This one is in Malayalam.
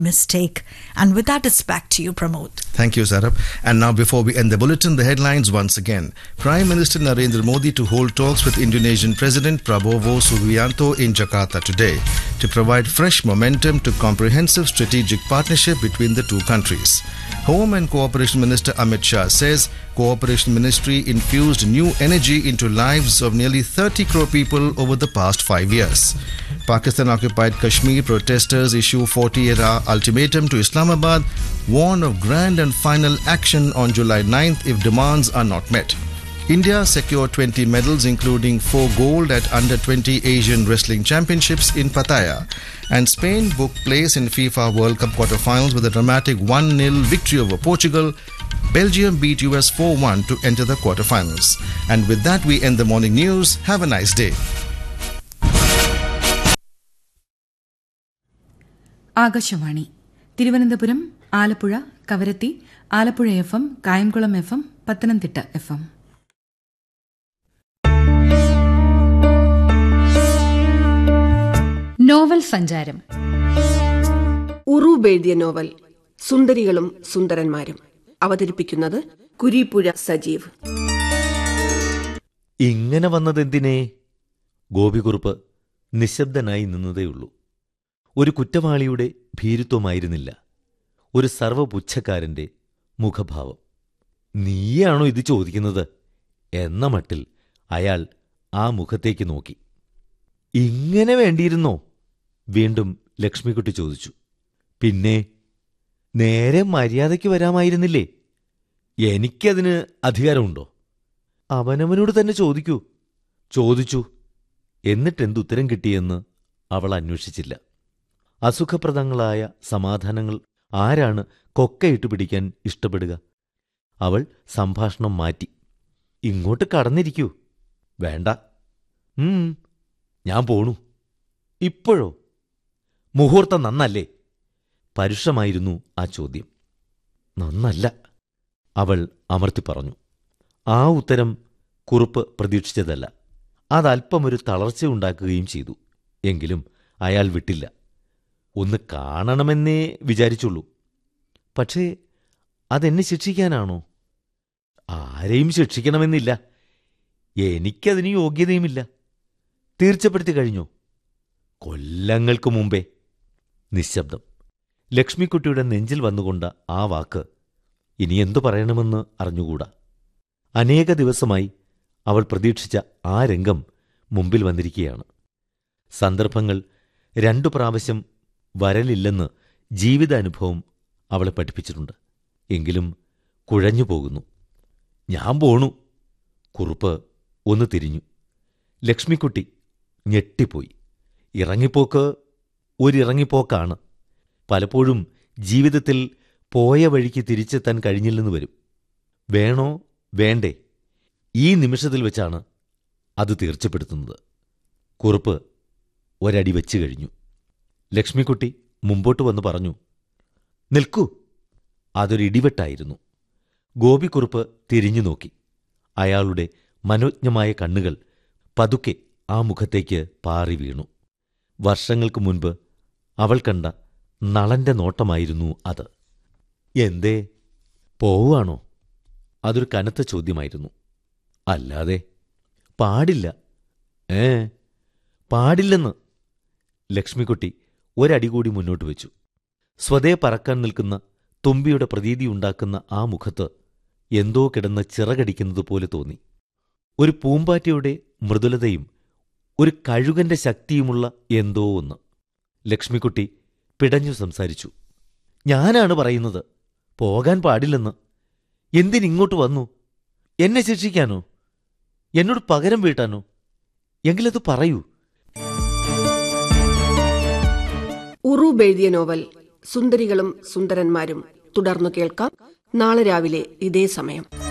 mistake. And with that, it's back to you, Pramod. Thank you, Sarab. And now, before we end the bulletin, the headlines once again. Prime Minister Narendra Modi to hold talks with Indonesian President Prabowo Subianto in Jakarta today to provide fresh momentum to comprehensive strategic partnership between the two countries. Home and Cooperation Minister Amit Shah says Cooperation Ministry infused new energy into lives of nearly 30 crore people over the past five years. Pakistan occupied Kashmir protesters issue 48 hour ultimatum to Islamabad, warn of grand and final action on July 9th if demands are not met. India secured 20 medals, including 4 gold at Under 20 Asian Wrestling Championships in Pattaya. And Spain booked place in FIFA World Cup quarterfinals with a dramatic 1 0 victory over Portugal. Belgium beat US 4 1 to enter the quarterfinals. And with that, we end the morning news. Have a nice day. Akashvani Thiruvananthapuram Alappuzha Kavaratti Alappuzha F M Kayamkulam F M Pathanamthitta F M novel സഞ്ചാരം ഉറൂബ് എഴുതിയ നോവൽ സുന്ദരികളും സുന്ദരന്മാരും അവതരിപ്പിക്കുന്നത് കുരീപ്പുഴ സജീവ് ഇങ്ങനെ വന്നതെന്തിനേ ഗോപികുറുപ്പ് നിശബ്ദനായി നിന്നതേയുള്ളൂ ഒരു കുറ്റവാളിയുടെ ഭീരുത്വമായിരുന്നില്ല ഒരു സർവപുച്ഛക്കാരന്റെ മുഖഭാവം നീയാണോ ഇത് ചോദിക്കുന്നത് എന്ന മട്ടിൽ അയാൾ ആ മുഖത്തേക്ക് നോക്കി ഇങ്ങനെ വേണ്ടിയിരുന്നോ വീണ്ടും ലക്ഷ്മിക്കുട്ടി ചോദിച്ചു പിന്നെ നേരെ മര്യാദയ്ക്ക് വരാമായിരുന്നില്ലേ എനിക്കതിന് അധികാരമുണ്ടോ അവനവനോട് തന്നെ ചോദിക്കൂ ചോദിച്ചു എന്നിട്ടെന്തുത്തരം കിട്ടിയെന്ന് അവൾ അന്വേഷിച്ചില്ല അസുഖപ്രദങ്ങളായ സമാധാനങ്ങൾ ആരാണ് കൊക്കയിട്ട് പിടിക്കാൻ ഇഷ്ടപ്പെടുക അവൾ സംഭാഷണം മാറ്റി ഇങ്ങോട്ട് കടന്നിരിക്കൂ വേണ്ട ഉം ഞാൻ പോണു ഇപ്പോഴോ മുഹൂർത്തം നന്നല്ലേ പരുഷമായിരുന്നു ആ ചോദ്യം നന്നല്ല അവൾ അമർത്തി പറഞ്ഞു ആ ഉത്തരം കുറുപ്പ് പ്രതീക്ഷിച്ചതല്ല അതല്പമൊരു തളർച്ചയുണ്ടാക്കുകയും ചെയ്തു എങ്കിലും അയാൾ വിട്ടില്ല ഒന്ന് കാണണമെന്നേ വിചാരിച്ചുള്ളൂ പക്ഷേ അതെന്നെ ശിക്ഷിക്കാനാണോ ആരെയും ശിക്ഷിക്കണമെന്നില്ല എനിക്കതിന് യോഗ്യതയുമില്ല തീർച്ചപ്പെടുത്തി കഴിഞ്ഞോ കൊല്ലങ്ങൾക്ക് മുമ്പേ നിശബ്ദം ലക്ഷ്മിക്കുട്ടിയുടെ നെഞ്ചിൽ വന്നുകൊണ്ട ആ വാക്ക് ഇനി എന്തു പറയണമെന്ന് അറിഞ്ഞുകൂടാ അനേക ദിവസമായി അവൾ പ്രതീക്ഷിച്ച ആ രംഗം മുമ്പിൽ വന്നിരിക്കുകയാണ് സന്ദർഭങ്ങൾ രണ്ടു പ്രാവശ്യം വരലില്ലെന്ന് ജീവിതാനുഭവം അവളെ പഠിപ്പിച്ചിട്ടുണ്ട് എങ്കിലും കുഴഞ്ഞു പോകുന്നു ഞാൻ പോണു കുറുപ്പ് ഒന്ന് തിരിഞ്ഞു ലക്ഷ്മിക്കുട്ടി ഞെട്ടിപ്പോയി ഇറങ്ങിപ്പോക്ക് ഒരിറങ്ങിപ്പോക്കാണ് പലപ്പോഴും ജീവിതത്തിൽ പോയ വഴിക്ക് തിരിച്ചെത്താൻ കഴിഞ്ഞില്ലെന്ന് വരും വേണോ വേണ്ടേ ഈ നിമിഷത്തിൽ വെച്ചാണ് അത് തീർച്ചപ്പെടുത്തുന്നത് കുറുപ്പ് ഒരടി വെച്ചു കഴിഞ്ഞു ലക്ഷ്മിക്കുട്ടി മുമ്പോട്ട് വന്ന് പറഞ്ഞു നിൽക്കൂ അതൊരു ഇടിവെട്ടായിരുന്നു ഗോപിക്കുറുപ്പ് തിരിഞ്ഞു നോക്കി അയാളുടെ മനോജ്ഞമായ കണ്ണുകൾ പതുക്കെ ആ മുഖത്തേക്ക് പാറി വീണു വർഷങ്ങൾക്ക് മുൻപ് അവൾ കണ്ട നളന്റെ നോട്ടമായിരുന്നു അത് എന്തേ പോവുകയാണോ അതൊരു കനത്ത ചോദ്യമായിരുന്നു അല്ലാതെ പാടില്ല ഏ പാടില്ലെന്ന് ലക്ഷ്മിക്കുട്ടി ഒരടി കൂടി മുന്നോട്ട് വെച്ചു സ്വതേ പറക്കാൻ നിൽക്കുന്ന തുമ്പിയുടെ പ്രതീതിയുണ്ടാക്കുന്ന ആ മുഖത്ത് എന്തോ കിടന്ന് ചിറകടിക്കുന്നത് പോലെ തോന്നി ഒരു പൂമ്പാറ്റയുടെ മൃദുലതയും ഒരു കഴുകന്റെ ശക്തിയുമുള്ള എന്തോ ഒന്ന് ലക്ഷ്മിക്കുട്ടി പിടഞ്ഞു സംസാരിച്ചു ഞാനാണ് പറയുന്നത് പോകാൻ പാടില്ലെന്ന് എന്തിനിങ്ങോട്ട് വന്നു എന്നെ ശിക്ഷിക്കാനോ എന്നോട് പകരം വീട്ടാനോ എങ്കിലത് പറയൂ ഉറൂബ് എഴുതിയ നോവൽ സുന്ദരികളും സുന്ദരന്മാരും തുടർന്നു കേൾക്കാം നാളെ രാവിലെ ഇതേ സമയം